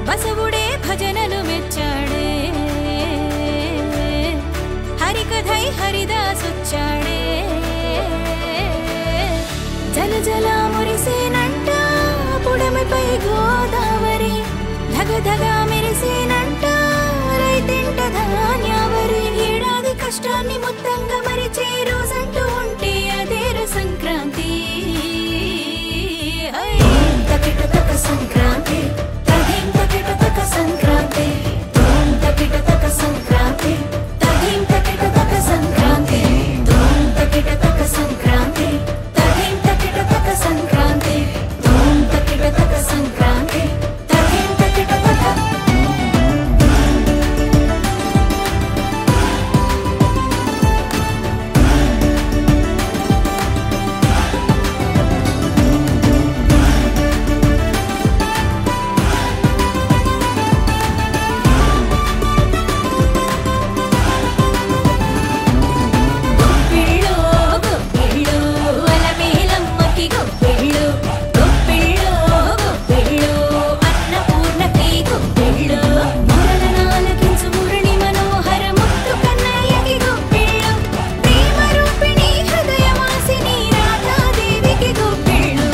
బసవుడే భజనలు మెచ్చాడే హరికథై హరిదాసొచ్చాడే జల జల మురిసేనంట పుడమిపై గోదావరి ధగ ధగ మెరిసేనంట రైతింట ధాన్యావరి ఏడాది కష్టాన్ని మొత్తంగా మరిచే రోజంటూ ఉంటే అదేర సంక్రాంతి హై! తకిట తక సంక్రాంతి తగిం తకిట తక సంక్రాంతి ధూమ్ తకిట తక సంక్రాంతి తగిం తకిట తక సంక్రాంతి ధూమ్ తకిట తక సంక్రాంతి తగిం తకిట తక సంక్రాంతి ధూమ్ తకిట తక సంక్రాంతి తగిం తకిట తక గొప్పిళ్ళు గొప్పిళ్ళు అలమేలమ్మకి గొప్పిళ్ళు గొప్పిళ్ళు గొప్పిళ్ళు అన్నపూర్ణకి గొప్పిళ్ళు మురళనాలకించు మురళి మనోహర ముత్తు కన్నయ్యకి గొప్పిళ్ళు ప్రేమ రూపిణి హృదయవాసిని రాధాదేవికి గొప్పిళ్ళు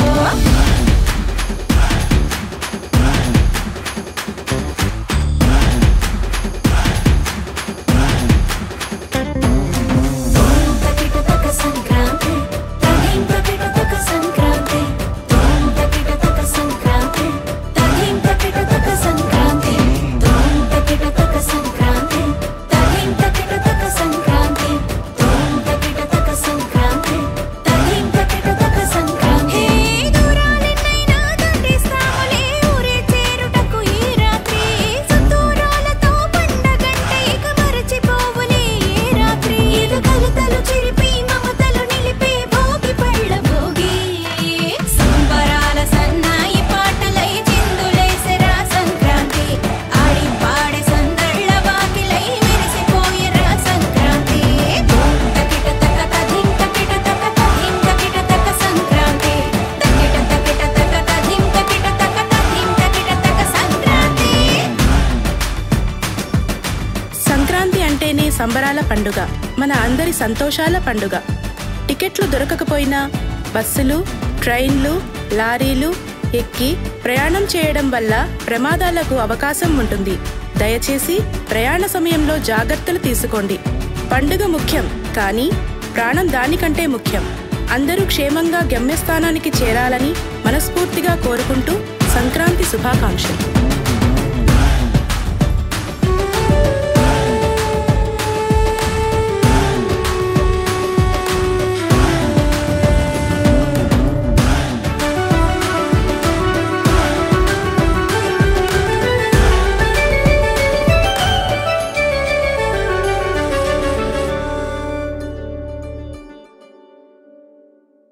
ధూమ్ తకిట తక సంక్రాంతి తగిం తకిట తక సంక్రాంతి ధూమ్ తకిట తక సంక్రాంతి తగిం తకిట తక సంక్రాంతి ధూమ్ తకిట తక సంక్రాంతి తగిం తకిట తక సంక్రాంతి ధూమ్ తకిట తక సంక్రాంతి తగిం తకిట తక సంక్రాంతి హే దూరాలెన్నైనా దాటేస్తాములే ఊరే చేరుటకు ఈ రాత్రి సంతూరాలతో పండగంటే ఇక మరచిపోవులే ఏ రాత్రి ఇది కవితలు చిరిపి మమతలు నిలిపే భోగి పళ్ళ భోగి సంబరాల సన్నాయి పాటలై చిందులేసెరా సంక్రాంతి ఆడి పాడే సందళ్ళ వాకిలై మెరిసిపోయెరా సంక్రాంతి తకిట తక తధిం తకిట తక తధిం తకిట తక సంక్రాంతి తకిట తకిట తక తధిం తకిట తక తధిం తకిట తక సంక్రాంతి సంక్రాంతి అంటేనే సంబరాల పండుగ మన అందరి సంతోషాల పండుగ టికెట్లు దొరకకపోయినా బస్సులు ట్రైన్లు లారీలు ఎక్కి ప్రయాణం చేయడం వల్ల ప్రమాదాలకు అవకాశం ఉంటుంది దయచేసి ప్రయాణ సమయంలో జాగ్రత్తలు తీసుకోండి పండుగ ముఖ్యం కానీ ప్రాణం దానికంటే ముఖ్యం అందరూ క్షేమంగా గమ్యస్థానానికి చేరాలని మనస్ఫూర్తిగా కోరుకుంటూ సంక్రాంతి శుభాకాంక్షలు